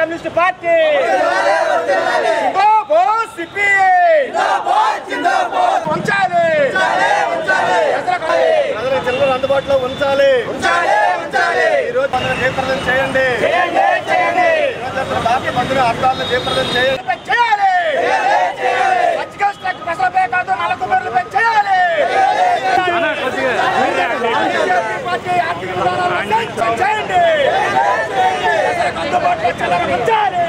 communist party జిందాబాద్ CPI ఉంచాలి ప్రజల చిల్లర అందుబాటులో ఉంచాలి ఉంచాలి ఉంచాలి ఈ రోజు మనం జయప్రదం చేయండి చేయండి చేయండి ఈరోజు బాకీ మందులు అర్థాలను జయప్రదం చేయండి చేయాలి పచ్చిక స్టాక్ పెసరపై కాదు నలకు బెర్రలపై చేయాలి బీజేపీ పార్టీ ఆర్థిక విధానాలను శాంక్షన్ చేయండి ప్రజలకు అందుబాటులో చిల్లర ఉంచాలి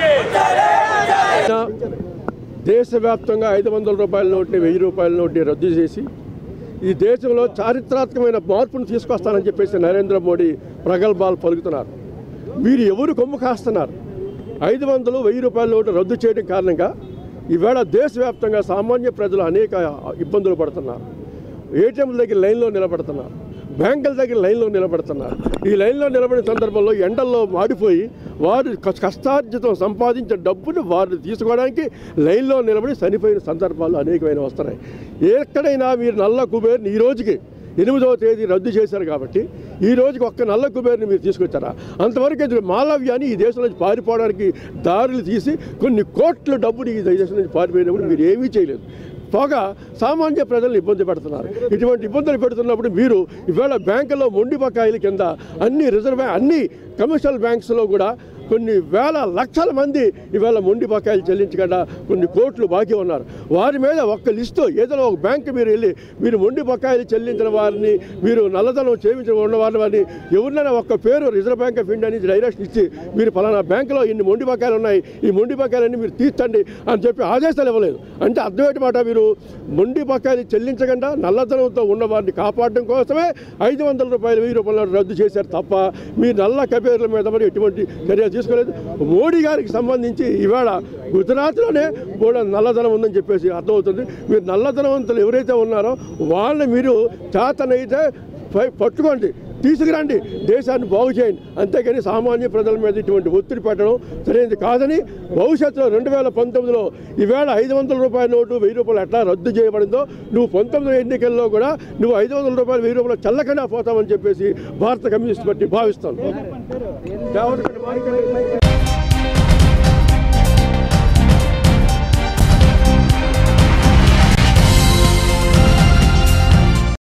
దేశవ్యాప్తంగా ఐదు వందల రూపాయల నోట్ని వెయ్యి రూపాయల నోట్ని రద్దు చేసి ఈ దేశంలో చారిత్రాత్మకమైన మార్పును తీసుకొస్తానని చెప్పేసి నరేంద్ర మోడీ ప్రగల్భాలు పలుకుతున్నారు మీరు ఎవరు కొమ్ము కాస్తున్నారు ఐదు వందలు వెయ్యి రూపాయల నోటు రద్దు చేయడం కారణంగా ఈవేళ దేశవ్యాప్తంగా సామాన్య ప్రజలు అనేక ఇబ్బందులు పడుతున్నారు ఏటీఎంల దగ్గర లైన్లో నిలబడుతున్నారు బ్యాంకుల దగ్గర లైన్లో నిలబడుతున్నారు ఈ లైన్లో నిలబడిన సందర్భంలో ఎండల్లో మాడిపోయి వారు కష్ట- కష్టార్జితం సంపాదించిన డబ్బును వారు తీసుకోవడానికి లైన్లో నిలబడి చనిపోయిన సందర్భాలు అనేకమైన వస్తున్నాయి ఎక్కడైనా మీరు నల్ల కుబేర్ని ఈ రోజుకి ఎనిమిదవ తేదీ రద్దు చేశారు కాబట్టి ఈ రోజుకి ఒక్క నల్ల కుబేర్ని మీరు తీసుకొచ్చారా అంతవరకు ఇది మాలవ్యాన్ని ఈ దేశం నుంచి పారిపోవడానికి దారులు తీసి కొన్ని కోట్ల డబ్బుని ఈ దేశం నుంచి పారిపోయినప్పుడు మీరు ఏమీ చేయలేదు పోగా సామాన్య ప్రజలను ఇబ్బంది పెడుతున్నారు ఇటువంటి ఇబ్బందులు పెడుతున్నప్పుడు మీరు ఇవాళ బ్యాంకులో మొండి బకాయిల కింద అన్ని రిజర్వ్ బ్యాంక్ అన్ని కమర్షియల్ బ్యాంక్స్లో కూడా కొన్ని వేల లక్షల మంది ఇవాళ మొండి బకాయిలు చెల్లించకుండా కొన్ని కోట్లు బాకీ ఉన్నారు వారి మీద ఒక్క లిస్టు ఏదైనా ఒక బ్యాంక్ మీరు వెళ్ళి మీరు మొండి బకాయిలు చెల్లించిన వారిని మీరు నల్లధనం చేయించిన ఉన్న వారిని వారిని ఎవరినైనా ఒక్క పేరు రిజర్వ్ బ్యాంక్ ఆఫ్ ఇండియా నుంచి డైరెక్షన్ ఇచ్చి మీరు ఫలానా బ్యాంకులో ఇన్ని మొండి బకాయిలు ఉన్నాయి ఈ మొండి బకాయిలన్నీ మీరు తీర్చండి అని చెప్పి ఆదేశాలు ఇవ్వలేదు అంటే అర్థమేంటి మాట మీరు మొండి బకాయిలు చెల్లించకుండా నల్లధనంతో ఉన్న వారిని కాపాడడం కోసమే ఐదు వందల రూపాయలు వెయ్యి రూపాయలు రద్దు చేశారు తప్ప మీ నల్ల కబేర్ల మీద మరి ఎటువంటి చర్య తీసుకోలేదు మోడీ గారికి సంబంధించి ఇవాళ గుజరాత్లోనే కూడా నల్లధనం ఉందని చెప్పేసి అర్థమవుతుంది మీరు నల్లధనవంతులు ఎవరైతే ఉన్నారో వాళ్ళని మీరు చేతనైతే పై- పట్టుకోండి తీసుకురండి దేశాన్ని బాగు చేయండి అంతేగాని సామాన్య ప్రజల మీద ఇటువంటి ఒత్తిడి పెట్టడం సరైనది కాదని భవిష్యత్తులో రెండు వేల పంతొమ్మిదిలో ఈవేళ ఐదు వందల రూపాయల నోటు వెయ్యి రూపాయలు ఎట్లా రద్దు చేయబడిందో నువ్వు పంతొమ్మిది ఎన్నికల్లో కూడా నువ్వు ఐదు వందల రూపాయలు వెయ్యి రూపాయలు చల్లకుండా పోతావని చెప్పేసి భారత కమ్యూనిస్ట్ పార్టీ భావిస్తాను